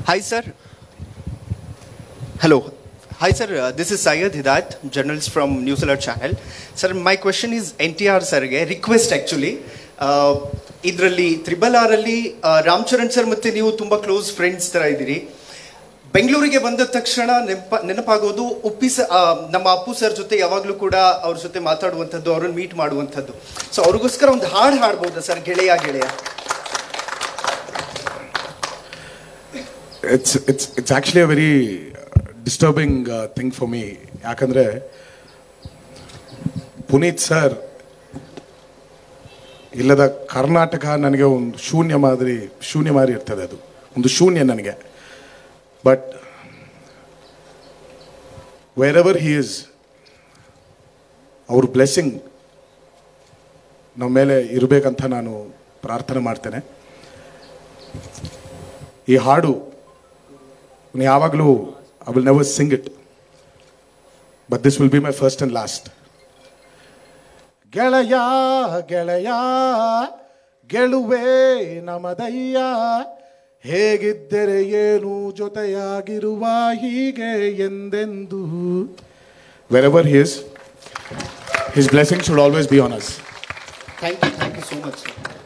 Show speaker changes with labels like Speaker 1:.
Speaker 1: Hi, sir. Hello. Hi, sir. Uh, this is Syed Hidayat, journalist from News Alert channel. Sir, my question is NTR ಸರ್ಗೆ request actually ಇದರಲ್ಲಿ triple R ಅಲ್ಲಿ ಆ, Ram Charan sir ಮತ್ತೆ ನೀವು ತುಂಬಾ close friends ತರ ಇದ್ದೀರಿ ಬೆಂಗಳೂರಿಗೆ ಬಂದ ತಕ್ಷಣ ನೆನಪ ನೆನಪಾಗೋದು ಉಪ್ಪಿ ಸ ಆ, ನಮ್ಮ ಅಪ್ಪು ಸರ್ ಜೊತೆ ಯಾವಾಗಲೂ ಕೂಡ ಅವ್ರ ಜೊತೆ ಮಾತಾಡುವಂಥದ್ದು ಅವ್ರನ್ನ ಮೀಟ್ ಮಾಡುವಂಥದ್ದು ಸೊ ಅವ್ರಿಗೋಸ್ಕರ ಒಂದು ಹಾಡು ಹಾಡ್ಬೋದಾ ಸರ್ ಗೆಳೆಯ ಗೆಳೆಯ
Speaker 2: it's it's it's actually a very disturbing thing for me ಯಾಕಂದರೆ ಪುನೀತ್ ಸರ್ ಇಲ್ಲದ ಕರ್ನಾಟಕ ನನಗೆ ಒಂದು ಶೂನ್ಯ ಮಾದರಿ ಶೂನ್ಯ ಮಾದರಿ ಇರ್ತದೆ ಅದು ಒಂದು ಶೂನ್ಯ ನನಗೆ but wherever he is ಅವ್ರ ಬ್ಲೆಸ್ಸಿಂಗ್ ನಮ್ಮ ಮೇಲೆ ಇರಬೇಕಂತ ನಾನು ಪ್ರಾರ್ಥನೆ ಮಾಡ್ತೇನೆ ಈ ಹಾಡು ನಾನು ಯಾವಾಗಲೂ I will never sing it but this will be my first and last ಗೆಳೆಯ ಗೆಳೆಯ ಗೆಳುವೆ ನಮದಯ್ಯ ಹೇಗಿದ್ದರೆ ಏನು ಜೊತೆಯಾಗಿರುವ ಹೀಗೆ ಎಂದೆಂದು wherever his his blessing should always be on us
Speaker 1: thank you thank you so much sir